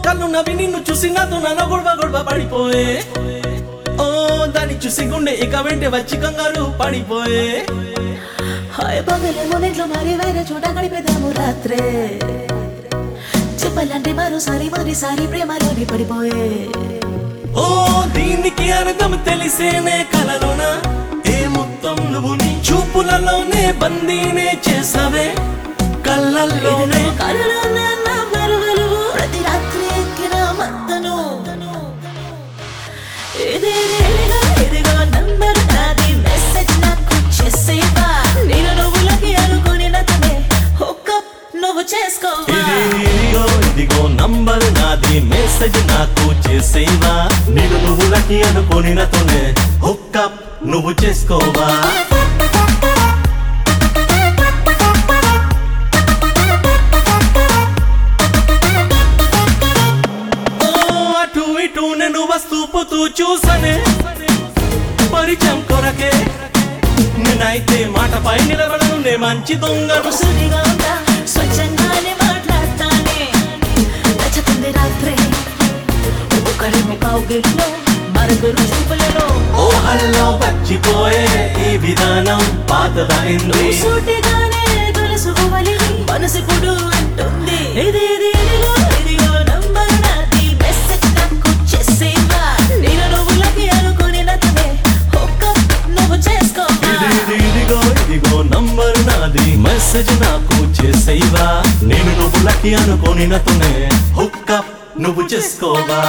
కళ్ళు నవ్వి నిన్ను చూసి నాతో నన్న గొడవ గొడవ పడిపోయే ఓ దాన్ని చూసి గుండె ఇక వెంటే వచ్చి కంగారు పడిపోయే హాయ్ పగలే మొదట్లో మరి వేరే చోట గడిపేదాము రాత్రే చెప్పాలంటే మరోసారి మరోసారి ప్రేమలోని పడిపోయే ఓ దీనికి అర్థం తెలిసేనే కలలోన ఏ మొత్తం నువ్వు నీ చూపులలోనే బందీనే చేసావే కళ్ళల్లోనే కలలోనే నా మెరుగలు ప్రతి రాత్రి ఎక్కిన మత్తను ఇదే ఇదిగో ఇదిగో నంబర్ నాది మెసేజ్ నాకు చేసేవా నేను నువ్వులకి అనుకుని నతనే హుక్అప్ నువ్వు చేసుకోవా ఇది ఇదిగో ఇదిగో నంబర్ నాది మెసేజ్ నాకు చేసేవా నేను నువ్వు లకి అనుకోనినతోనే హుక్అప్ నువ్వు చేసుకోవా ఓ, అటు ఇటు నేను వస్తూ పోతూ చూసనే పరిచయం కొరకే నేనైతే మాటపై నిలబడను నే మంచి దొంగను సుడిగా ఉందా స్వచ్ఛంగానే మాట్లాడతానే నచ్చుతుంది రాత్రి ఒకరేమో కౌగిట్లో మరుగురు చూపులలో ఊహల్లో వచ్చిపోయే ఈ విధానం పాతదైంది సూటిగానే తెలుసుకోవాలి మనసిప్పుడు అంటుంది ఇది ఇది ఇదిగో ఇదిగో నంబర్ నాది మెసేజ్ నాకు చేసేవా నేను నువ్వులకి అనుకుని నచ్చనే ఒక్క నువ్వు చేసుకోవా ఇది ఇది ఇదిగో ఇదిగో నంబర్ నాది మెసేజ్ నాకు చేసేవా నేను నువ్వు లకి అనుకోని నతోనే హుక్అప్ నువ్వు చేసుకోవా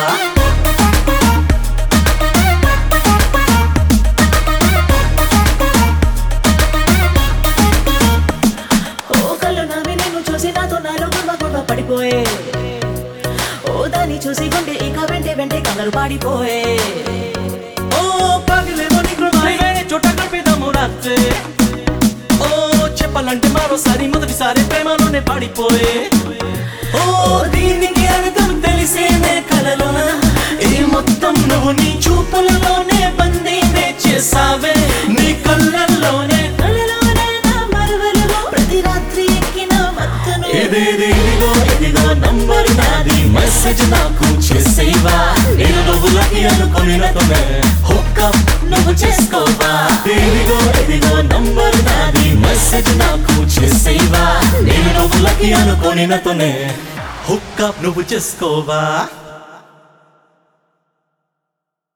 ఓ కళ్ళు నవ్వి నేను చూసి నాతో నాలో గొడవ గొడవ పడిపోయే ఓ దాన్ని చూసి గుండె ఇక వెంటే వెంటే కంగారు పాడిపోయే ఓ పగిలేమో నీకు వేరే చోట గడిపేదాము రాత్రే ఓ చెప్పాలంటే మరోసారి మొదటిసారి ప్రేమలోనే పడిపోయే ఓ దీనికి అర్థం తెలిసేనే కలలోన ఈ మొత్తం నువ్వు నీ చూపులలోనే బందీనే చేసావే నీ కళ్ళల్లోనే కళ్ళలోనే నా మరువలు ప్రతి రాత్రి ఎక్కిన మత్తును ఇది ఇది ఇదిగో ఇదిగో నంబర్ నాది మెసేజ్ నాకు చేసేవా నేను నువ్వు లకి అనుకునినతోనే హుక్అప్ నువ్వు చేసుకోవా ఇదిగో ఇదిగో నంబర్ నాది మెసేజ్ నాకు చేసేవా నేను నువ్వు లకి అనుకునినతోనే హుక్అప్ నువ్వు చేసుకోవా